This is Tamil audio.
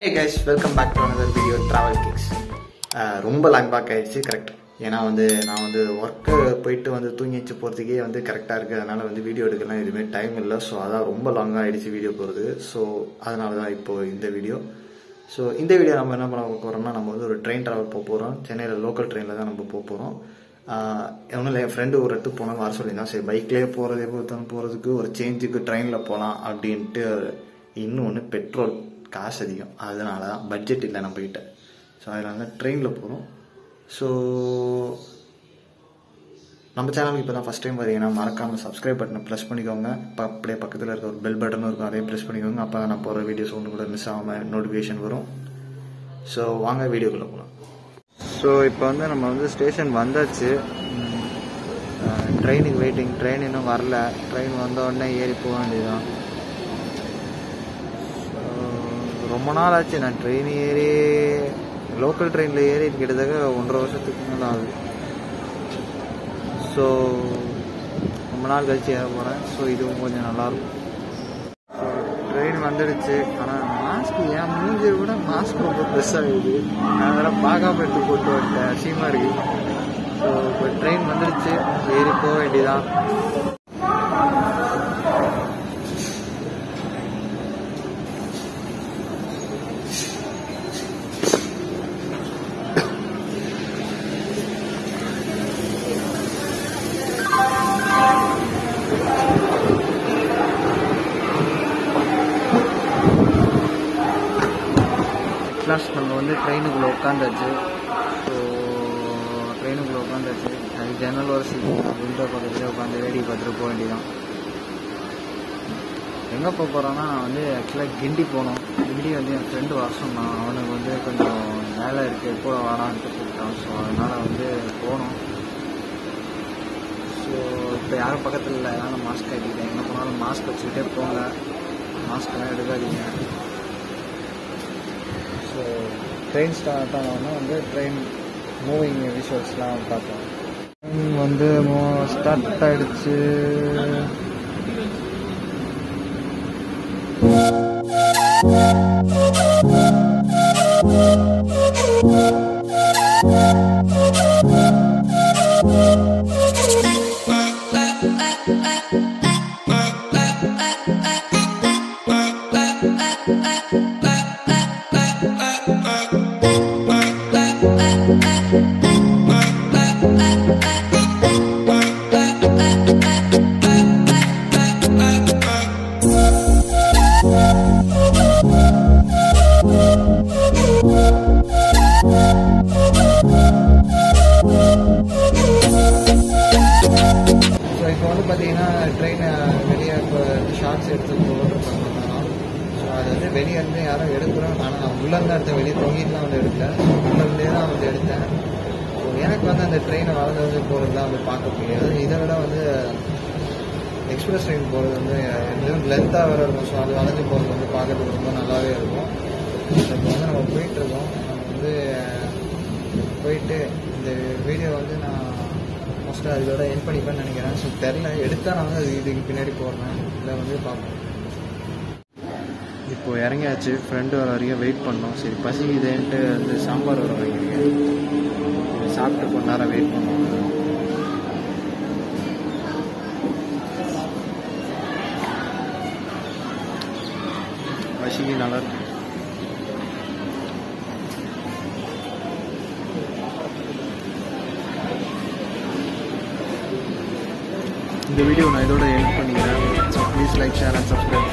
hey guys welcome back to another video travel kicks ரொம்ப லாங் பேக் ஆயிடுச்சு கரெக்ட் ஏன்னா வந்து நான் வந்து ஒர்க்கு போயிட்டு வந்து தூங்கிச்சு போகிறதுக்கே வந்து கரெக்டாக இருக்குது அதனால் வந்து வீடியோ எடுக்கலாம் எதுவுமே டைம் இல்லை ஸோ அதான் ரொம்ப லாங்காக ஆயிடுச்சு வீடியோ போகிறது ஸோ அதனால தான் இப்போது இந்த வீடியோ ஸோ இந்த வீடியோ நம்ம என்ன பண்ண போகிறோம்னா நம்ம வந்து ஒரு ட்ரெயின் ட்ராவல் போக போகிறோம் சென்னையில் லோக்கல் ட்ரெயினில் தான் நம்ம போக போகிறோம் ஒன்றும் இல்லை என் ஃப்ரெண்டு ஒரு இடத்துக்கு போனால் வர சொல்லியிருந்தான் சரி பைக்லேயே போகிறது பொறுத்தவரை போகிறதுக்கு ஒரு சேஞ்சுக்கு ட்ரெயினில் போகலாம் அப்படின்ட்டு இன்னொன்று பெட்ரோல் காசு அதிகம் அதனால தான் பட்ஜெட் இல்லை நம்மக்கிட்ட ஸோ அதனால ட்ரெயினில் போகிறோம் ஸோ நம்ம சேனலுக்கு இப்போ தான் ஃபஸ்ட் டைம் பார்த்தீங்கன்னா மறக்காமல் சப்ஸ்கிரைப் பட்டனை ப்ரெஸ் பண்ணிக்கோங்க இப்போ அப்படியே பக்கத்தில் இருக்க ஒரு பெல் பட்டனும் இருக்கும் அதையும் ப்ரெஸ் பண்ணிக்கோங்க அப்போ தான் நான் போகிற வீடியோஸ் ஒன்று கூட மிஸ் ஆகாமல் நோட்டிஃபிகேஷன் வரும் ஸோ வாங்க வீடியோக்குள்ளே போகலாம் ஸோ இப்போ வந்து நம்ம வந்து ஸ்டேஷன் வந்தாச்சு ட்ரெயினுக்கு வெயிட்டிங் ட்ரெயின் இன்னும் வரல ட்ரெயின் வந்த உடனே ஏறி போக வேண்டியதுதான் ரொம்ப நாள் ஆச்சு நான் ட்ரெயின் ஏறி லோக்கல் ட்ரெயினில் ஏறி கிட்டத்தட்ட ஒன்றரை வருஷத்துக்கு மேலே ஆகுது ஸோ ரொம்ப நாள் கழிச்சு ஏற போகிறேன் ஸோ இதுவும் கொஞ்சம் நல்லாயிருக்கும் ஸோ ட்ரெயின் வந்துடுச்சு ஆனால் மாஸ்க் என் மூஞ்சியை விட மாஸ்க் ரொம்ப ப்ரெஸ் ஆகுது நான் வேற பார்க்காம எடுத்து போட்டு வந்துட்டேன் அசியமாக இருக்குது ஸோ இப்போ ட்ரெயின் வந்துடுச்சு ஏறி போக வேண்டியதான் லாஸ்ட் நம்ம வந்து ட்ரெயினுக்குள்ளே உட்காந்தாச்சு ஸோ ட்ரெயினுக்குள்ளே உட்காந்தாச்சு அது ஜன்னல் வரிசை விண்டோ பக்கத்துலேயே உட்காந்து வேடிக்கை பார்த்துட்டு போக வேண்டியதான் எங்கே போக போகிறோன்னா நான் வந்து ஆக்சுவலாக கிண்டி போகணும் கிண்டி வந்து என் ஃப்ரெண்டு வர சொன்னான் அவனுக்கு வந்து கொஞ்சம் வேலை இருக்குது கூட வரான்ட்டு கூப்பிட்டான் ஸோ அதனால் வந்து போகணும் ஸோ இப்போ யாரும் பக்கத்தில் இல்லை அதனால் மாஸ்க் கட்டிக்கிட்டேன் எங்கே போனாலும் மாஸ்க் வச்சுக்கிட்டே போங்க மாஸ்க்கெல்லாம் எடுக்காதீங்க ஸோ ட்ரெயின் ஸ்டார்ட் ஆனோடனே வந்து ட்ரெயின் மூவிங் விஷுவல்ஸ்லாம் பார்த்தோம் ட்ரெயின் வந்து ஸ்டார்ட் ஆகிடுச்சு ஸோ இப்போ வந்து பார்த்தீங்கன்னா ட்ரெயின் வெளியே இப்போ ஷார்ட்ஸ் எடுத்து போட்டுருக்காங்க ஸோ அது வந்து வெளியே இருந்து யாரும் எடுக்கிறோம் ஆனால் நான் உள்ளேருந்து எடுத்தேன் வெளியே தொங்கிட்டுலாம் வந்து எடுத்தேன் உள்ளேருந்தே தான் வந்து எடுத்தேன் ஸோ எனக்கு வந்து அந்த ட்ரெயினை வளர்ந்து வந்து போகிறதுலாம் வந்து பார்க்க முடியாது இதை விட வந்து எக்ஸ்பிரஸ் ட்ரெயின் போகிறது வந்து எதுவும் லென்த்தாக வேறு இருக்கும் ஸோ அது வளைஞ்சு போகிறது வந்து பார்க்கறதுக்கு ரொம்ப நல்லாவே இருக்கும் இப்போ வந்து நம்ம போயிட்டுருக்கோம் நம்ம வந்து போயிட்டு இந்த வீடியோ வந்து நான் மோஸ்ட்டாக அதோட என் பண்ணிப்பேன்னு நினைக்கிறேன் ஸோ தெரில எடுத்தால் நான் வந்து அது இதுக்கு பின்னாடி போடுறேன் இதை வந்து பார்ப்போம் இப்போ இறங்கியாச்சு ஃப்ரெண்டு வர வரைக்கும் வெயிட் பண்ணோம் சரி பசிக்குதேன்ட்டு வந்து சாம்பார் வர வைக்கிறேன் சாப்பிட்டு கொஞ்ச நேரம் வெயிட் பண்ணுவோம் பசிக்கு நல்லா இருக்கு இந்த வீடியோ நான் இதோட எண்ட் பண்ணிக்கிறேன் so please like share and subscribe